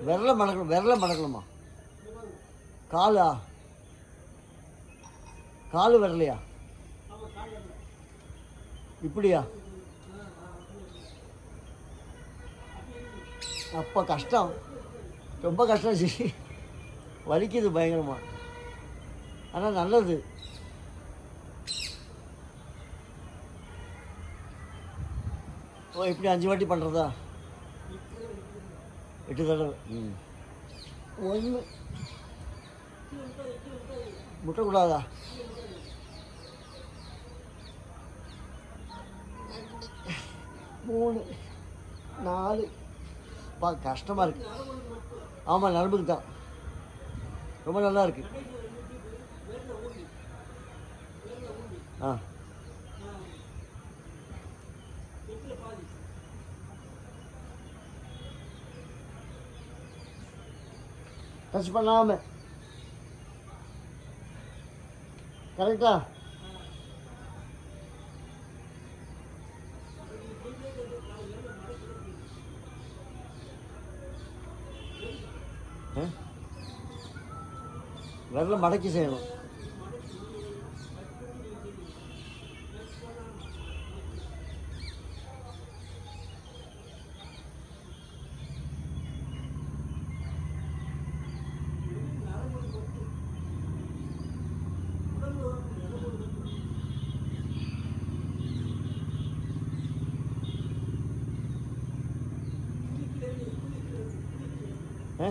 விரல மடக்கணும் விரல மடக்கணுமா காலா காலு விரலையா இப்படியா அப்போ கஷ்டம் ரொம்ப கஷ்டம் ஜி வலிக்குது பயங்கரமா ஆனால் நல்லது ஓ இப்படி அஞ்சு வாட்டி பண்ணுறதா எட்டு தடவை ம் ஒன்று முட்டக்கூடாதா மூணு நாலு பா கஷ்டமாக இருக்கு ஆமாம் நரம்புக்கு தான் ரொம்ப நல்லா இருக்கு ஆ டச் பண்ணாம கரெக்டா விரல மடக்கி செய்யணும் ஆ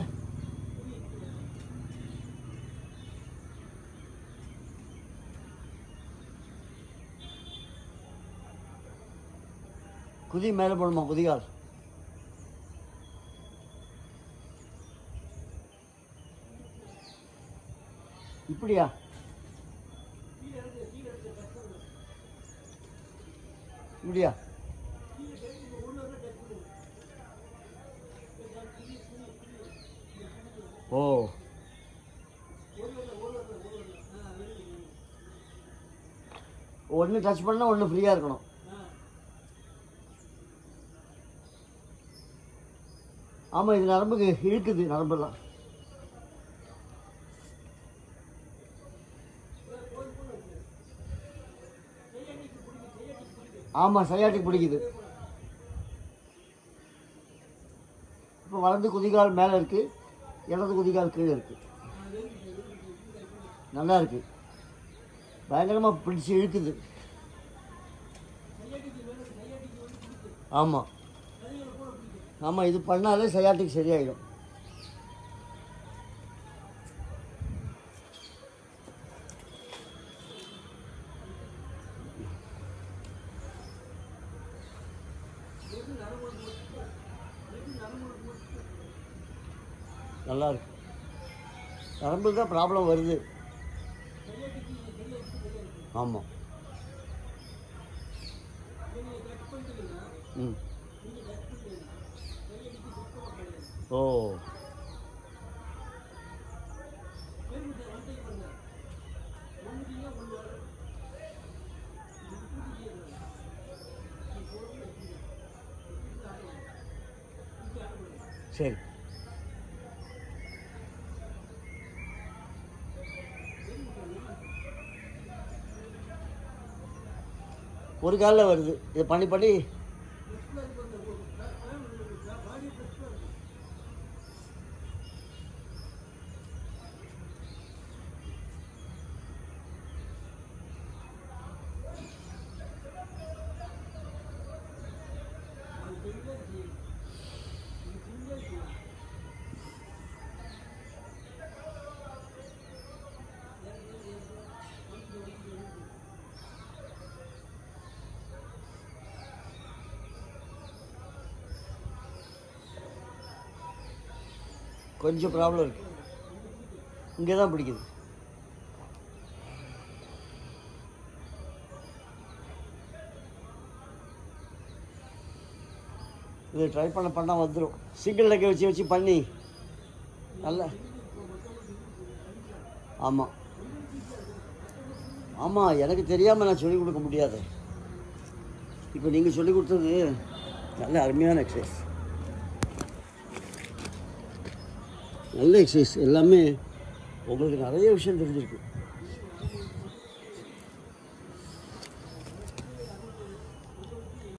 குதி மேலே போடணுமா குதிகால் இப்படியா இப்படியா ஓ ஒன்று டச் பண்ணால் ஒன்று ஃப்ரீயாக இருக்கணும் ஆமாம் இது நரம்புக்கு இழுக்குது நரம்பெல்லாம் ஆமாம் சையாட்டிக் பிடிக்குது இப்போ வலது குதிகால் மேலே இருக்கு இடது குதிகால் கீழே இருக்கு நல்லா இருக்கு பயங்கரமாக பிடிச்சி இழுக்குது ஆமாம் ஆமாம் இது பண்ணாலே சையாட்டிக் சரியாயிடும் நல்லா இருக்கு நரம்புக்கு தான் ப்ராப்ளம் வருது ஆமாம் ம் ஓ சரி ஒரு காலில் வருது இதை பண்ணி பண்ணி கொஞ்சம் ப்ராப்ளம் இருக்கு இங்கே தான் பிடிக்குது இது ட்ரை பண்ண பண்ணால் வந்துடும் சிங்கிள் லெக்கை வச்சு வச்சு பண்ணி நல்ல ஆமாம் ஆமாம் எனக்கு தெரியாமல் நான் சொல்லிக் கொடுக்க முடியாது இப்போ நீங்கள் சொல்லிக் கொடுத்தது நல்ல அருமையான எக்ஸசைஸ் நல்ல எக்ஸசைஸ் எல்லாமே உங்களுக்கு நிறைய விஷயம் தெரிஞ்சிருக்கு